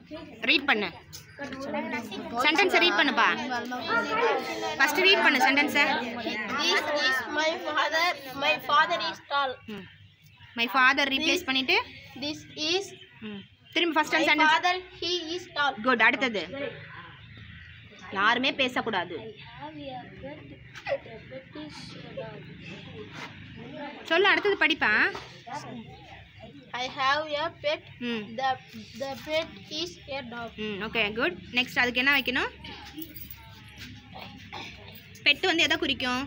Read பண்ணு சென்டென்ஸை read பண்ணுப்பா ஃபர்ஸ்ட் ரீட் பண்ணு சென்டென்ஸை This is my father. My father is tall. My father replace பண்ணிட்டு This is ம். திரும்ப first my sentence father. He is tall. Good அடுத்தது யாருமே பேசக்கூடாது சொல்லு அடுத்தது படிப்பா I have a pet. ம் The the pet is a dog. ம் ஓகே குட் நெக்ஸ்ட் அதுக்கு என்ன வைக்கணும் பெட்டு வந்து எதை குறிக்கும்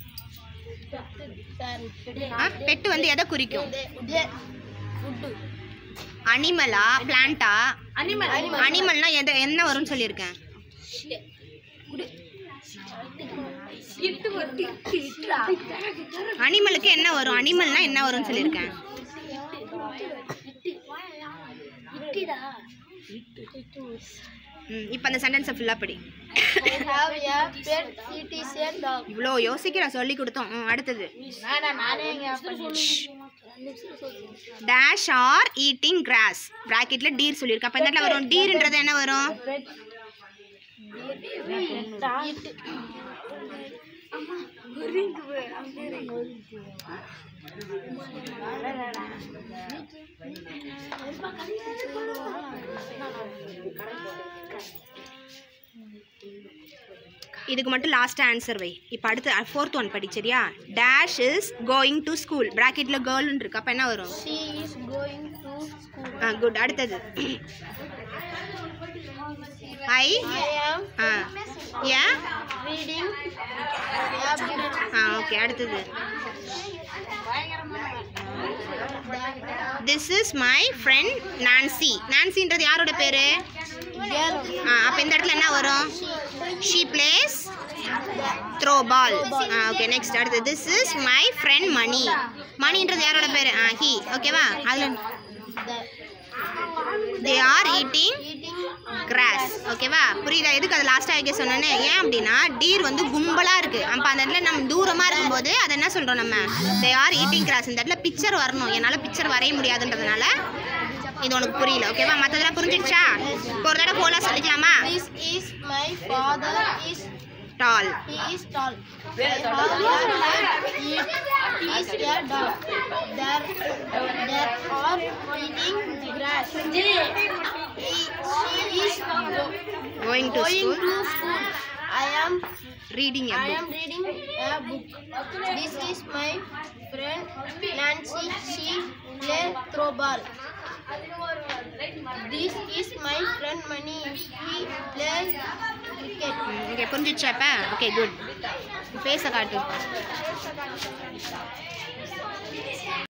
ஆ பெட்டு வந்து எதை குறிக்கும் Food. அனிமலா பிளான்ட்டா Animal. அனிமல்னா எதை என்ன வரும்னு சொல்லியிருக்கேன் அனிமலுக்கு என்ன வரும் அனிமல்னா என்ன வரும்னு சொல்லியிருக்கேன் ம் இப்போ அந்த சென்டென்ஸை ஃபுல்லாக படி I have a pet. It is a dog. இவ்வளோ யோசிக்கிற சொல்லி கொடுத்தோம் ம், அடுத்தது டேஷ் ஆர் ஈட்டிங் கிராஸ் ப்ராக்கெட்ல டீர் சொல்லியிருக்கு அப்போ இந்த இடத்துல வரும் டீர்ன்றது என்ன வரும் இதுக்கு மட்டும் லாஸ்ட் ஆன்சர் வை இப்போ அடுத்து ஃபோர்த் ஒன் படி சரியா dash is going to school ப்ராக்கெட்ல கேர்ள்னு இருக்கு அப்போ என்ன வரும் She is going to school. ஆ குட் அடுத்தது I I am uh a reading a book. ஆ ஓகே அடுத்தது this is my friend Nancy நான்சின்றது யாரோட பேரு Girl. ஆ அப்போ இந்த இடத்துல என்ன வரும் ஷீ பிளேஸ் த்ரோ பால் ஆ ஓகே நெக்ஸ்ட் அடுத்து this is my friend Mani மணின்றது யாரோட பேர் ஆ ஹி ஓகேவா அதில் The they are eating eating grass ஓகேவா புரியுதா எதுக்கு அதை லாஸ்ட்டாக வைக்க சொன்னேன்னு ஏன் அப்படின்னா டீர் வந்து கும்பலாக இருக்குது அப்போ அந்த இடத்துல நம்ம தூரமாக இருக்கும்போது அதை என்ன சொல்கிறோம் நம்ம தே ஆர் ஈட்டிங் கிராஸ் இந்த இடத்துல பிக்சர் வரணும் என்னால் பிக்சர் வரைய முடியாதுன்றதுனால இது உனக்கு புரியல ஓகேவா மற்றதெல்லாம் புரிஞ்சிடுச்சா இப்போ ஒரு தடவை போலாம் சொல்லிக்கலாமா This is my father. Is tall he is tall. I have a pet. It is a dog. There, there are eating grass. He, she is go, going to going school to school. I am reading a I book am reading a book. This is my friend Nancy. She play throw ball. This is my friend Mani. He play cricket. Okay புரிஞ்சிடுச்சா இப்போ okay good ஃபேஸை காட்டு